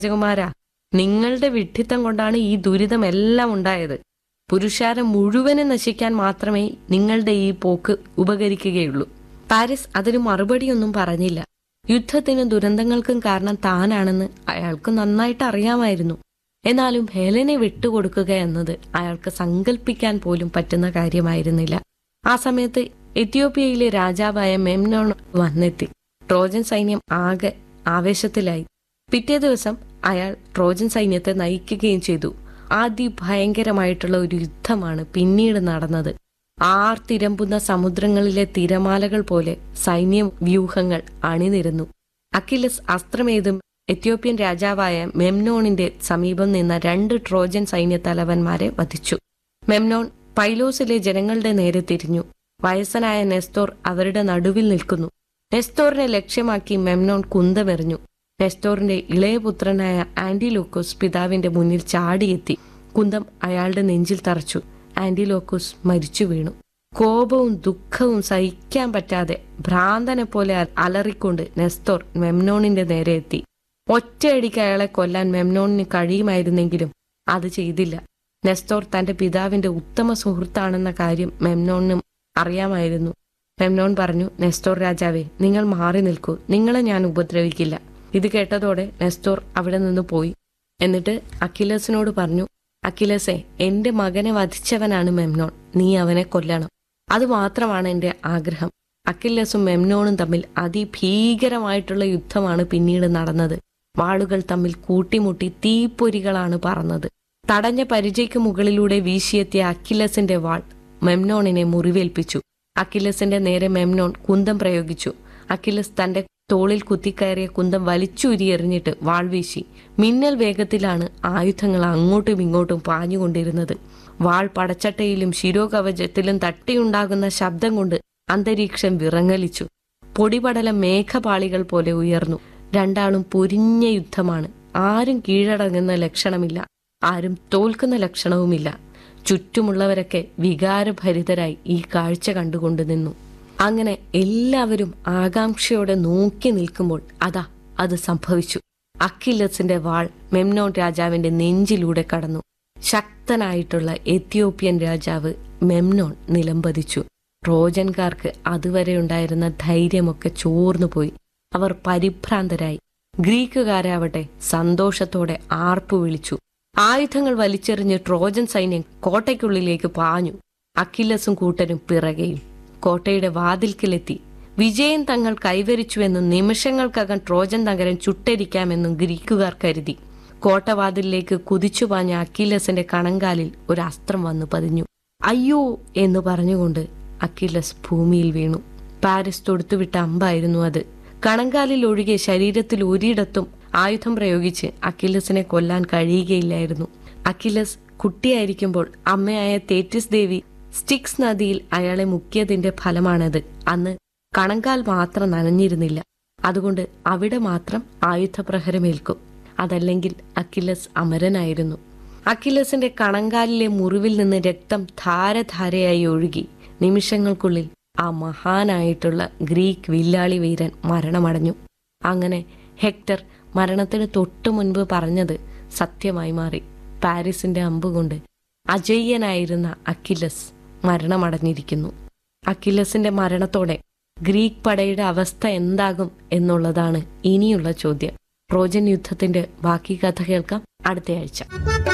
രാജകുമാരാ നിങ്ങളുടെ വിഡ്ഢിത്തം കൊണ്ടാണ് ഈ ദുരിതമെല്ലാം ഉണ്ടായത് പുരുഷാരം മുഴുവനും നശിക്കാൻ മാത്രമേ നിങ്ങളുടെ ഈ പോക്ക് ഉപകരിക്കുകയുള്ളൂ പാരിസ് അതിന് മറുപടിയൊന്നും പറഞ്ഞില്ല യുദ്ധത്തിനും ദുരന്തങ്ങൾക്കും കാരണം താനാണെന്ന് അയാൾക്ക് നന്നായിട്ട് അറിയാമായിരുന്നു എന്നാലും ഹെലനെ വിട്ടുകൊടുക്കുക എന്നത് അയാൾക്ക് സങ്കല്പിക്കാൻ പോലും പറ്റുന്ന കാര്യമായിരുന്നില്ല ആ സമയത്ത് എത്യോപ്യയിലെ രാജാവായ മെംനോൺ വന്നെത്തി ട്രോജൻ സൈന്യം ആകെ ആവേശത്തിലായി പിറ്റേ ദിവസം അയാൾ ട്രോജൻ സൈന്യത്തെ നയിക്കുകയും ചെയ്തു അതിഭയങ്കരമായിട്ടുള്ള ഒരു യുദ്ധമാണ് പിന്നീട് നടന്നത് ആർത്തിരമ്പുന്ന സമുദ്രങ്ങളിലെ തിരമാലകൾ പോലെ സൈന്യ വ്യൂഹങ്ങൾ അണിനിരന്നു അക്കിലസ് അസ്ത്രമേതും എത്യോപ്യൻ രാജാവായ മെംനോണിന്റെ സമീപം നിന്ന രണ്ട് ട്രോജൻ സൈന്യ തലവന്മാരെ വധിച്ചു മെംനോൺ പൈലോസിലെ ജനങ്ങളുടെ നേരെ തിരിഞ്ഞു വയസ്സനായ നെസ്തോർ അവരുടെ നടുവിൽ നിൽക്കുന്നു നെസ്തോറിനെ ലക്ഷ്യമാക്കി മെംനോൺ കുന്തമെറിഞ്ഞു നെസ്തോറിന്റെ ഇളയപുത്രനായ ആന്റിലോക്കോസ് പിതാവിന്റെ മുന്നിൽ ചാടിയെത്തി കുന്തം അയാളുടെ നെഞ്ചിൽ തറച്ചു ആന്റിലോക്കോസ് മരിച്ചു വീണു കോപവും ദുഃഖവും സഹിക്കാൻ പറ്റാതെ ഭ്രാന്തനെ പോലെ അ- അലറിക്കൊണ്ട് നെസ്തോർ മെംനോണിന്റെ നേരെ എത്തി ഒറ്റയടിക്ക് അയാളെ കൊല്ലാൻ മെംനോണിന് കഴിയുമായിരുന്നെങ്കിലും അത് ചെയ്തില്ല നെസ്തോർ തന്റെ പിതാവിന്റെ ഉത്തമ സുഹൃത്താണെന്ന കാര്യം മെംനോണിനും അറിയാമായിരുന്നു മെംനോൺ പറഞ്ഞു നെസ്തോർ രാജാവേ നിങ്ങൾ മാറി നിൽക്കൂ നിങ്ങളെ ഞാൻ ഉപദ്രവിക്കില്ല ഇത് കേട്ടതോടെ നെസ്തോർ അവിടെ നിന്ന് പോയി എന്നിട്ട് അഖിലസിനോട് പറഞ്ഞു അഖിലസെ എന്റെ മകനെ വധിച്ചവനാണ് മെംനോൺ നീ അവനെ കൊല്ലണം അത് മാത്രമാണ് എന്റെ ആഗ്രഹം അക്കില്ലസും മെംനോണും തമ്മിൽ അതിഭീകരമായിട്ടുള്ള യുദ്ധമാണ് പിന്നീട് നടന്നത് വാളുകൾ തമ്മിൽ കൂട്ടിമുട്ടി തീപ്പൊരികളാണ് പറന്നത് തടഞ്ഞ പരിചയ്ക്ക് മുകളിലൂടെ വീശിയെത്തിയ അക്കിലസിന്റെ വാൾ മെംനോണിനെ മുറിവേൽപ്പിച്ചു അക്കിലസിന്റെ നേരെ മെംനോൺ കുന്തം പ്രയോഗിച്ചു അക്കിലസ് തന്റെ തോളിൽ കുത്തിക്കയറിയ കുന്തം വലിച്ചൂരിയെറിഞ്ഞിട്ട് വാൾ വീശി മിന്നൽ വേഗത്തിലാണ് ആയുധങ്ങൾ അങ്ങോട്ടും ഇങ്ങോട്ടും പാഞ്ഞുകൊണ്ടിരുന്നത് വാൾ പടച്ചട്ടയിലും ശിരോകവചത്തിലും തട്ടിയുണ്ടാകുന്ന ശബ്ദം കൊണ്ട് അന്തരീക്ഷം വിറങ്ങലിച്ചു പൊടിപടലം മേഘപാളികൾ പോലെ ഉയർന്നു രണ്ടാളും പൊരിഞ്ഞ യുദ്ധമാണ് ആരും കീഴടങ്ങുന്ന ലക്ഷണമില്ല ആരും തോൽക്കുന്ന ലക്ഷണവുമില്ല ചുറ്റുമുള്ളവരൊക്കെ വികാരഭരിതരായി ഈ കാഴ്ച കണ്ടുകൊണ്ട് നിന്നു അങ്ങനെ എല്ലാവരും ആകാംക്ഷയോടെ നോക്കി നിൽക്കുമ്പോൾ അതാ അത് സംഭവിച്ചു അക്കില്ലസിന്റെ വാൾ മെംനോൻ രാജാവിന്റെ നെഞ്ചിലൂടെ കടന്നു ശക്തനായിട്ടുള്ള എത്യോപ്യൻ രാജാവ് മെംനോൺ നിലംപതിച്ചു ട്രോജൻകാർക്ക് അതുവരെ ഉണ്ടായിരുന്ന ധൈര്യമൊക്കെ ചോർന്നുപോയി അവർ പരിഭ്രാന്തരായി ഗ്രീക്കുകാരാവട്ടെ സന്തോഷത്തോടെ ആർപ്പു വിളിച്ചു ആയുധങ്ങൾ വലിച്ചെറിഞ്ഞ് ട്രോജൻ സൈന്യം കോട്ടയ്ക്കുള്ളിലേക്ക് പാഞ്ഞു അക്കില്ലസും കൂട്ടരും പിറകെയും കോട്ടയുടെ വാതിൽക്കിലെത്തി വിജയം തങ്ങൾ കൈവരിച്ചുവെന്നും നിമിഷങ്ങൾക്കകം ട്രോജൻ നഗരം ചുട്ടരിക്കാമെന്നും ഗ്രീക്കുകാർ കരുതി കോട്ടവാതിലിലേക്ക് കുതിച്ചുപാഞ്ഞ അക്കില്ലസിന്റെ കണങ്കാലിൽ ഒരു അസ്ത്രം വന്നു പതിഞ്ഞു അയ്യോ എന്ന് പറഞ്ഞുകൊണ്ട് അക്കില്ലസ് ഭൂമിയിൽ വീണു പാരിസ് തൊടുത്തുവിട്ട അമ്പായിരുന്നു അത് കണങ്കാലിൽ ഒഴികെ ശരീരത്തിൽ ഒരിടത്തും ആയുധം പ്രയോഗിച്ച് അക്കില്ലസിനെ കൊല്ലാൻ കഴിയുകയില്ലായിരുന്നു അക്കില്ലസ് കുട്ടിയായിരിക്കുമ്പോൾ അമ്മയായ തേറ്റിസ് ദേവി സ്റ്റിക്സ് നദിയിൽ അയാളെ മുക്കിയതിന്റെ ഫലമാണത് അന്ന് കണങ്കാൽ മാത്രം നനഞ്ഞിരുന്നില്ല അതുകൊണ്ട് അവിടെ മാത്രം ആയുധപ്രഹരമേൽക്കും അതല്ലെങ്കിൽ അക്കില്ലസ് അമരനായിരുന്നു അക്കില്ലസിന്റെ കണങ്കാലിലെ മുറിവിൽ നിന്ന് രക്തം ധാരധാരയായി ഒഴുകി നിമിഷങ്ങൾക്കുള്ളിൽ ആ മഹാനായിട്ടുള്ള ഗ്രീക്ക് വില്ലാളി വീരൻ മരണമടഞ്ഞു അങ്ങനെ ഹെക്ടർ മരണത്തിന് തൊട്ടു മുൻപ് പറഞ്ഞത് സത്യമായി മാറി പാരീസിന്റെ അമ്പുകൊണ്ട് അജയ്യനായിരുന്ന അക്കില്ലസ് മരണമടഞ്ഞിരിക്കുന്നു അക്കില്ലസിന്റെ മരണത്തോടെ ഗ്രീക്ക് പടയുടെ അവസ്ഥ എന്താകും എന്നുള്ളതാണ് ഇനിയുള്ള ചോദ്യം ട്രോജൻ യുദ്ധത്തിന്റെ ബാക്കി കഥ കേൾക്കാം അടുത്തയാഴ്ച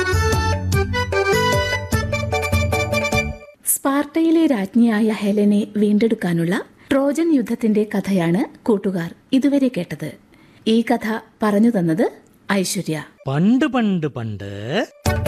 സ്പാർട്ടയിലെ രാജ്ഞിയായ ഹെലനെ വീണ്ടെടുക്കാനുള്ള ട്രോജൻ യുദ്ധത്തിന്റെ കഥയാണ് കൂട്ടുകാർ ഇതുവരെ കേട്ടത് ഈ കഥ പറഞ്ഞു തന്നത് ഐശ്വര്യ പണ്ട് പണ്ട് പണ്ട്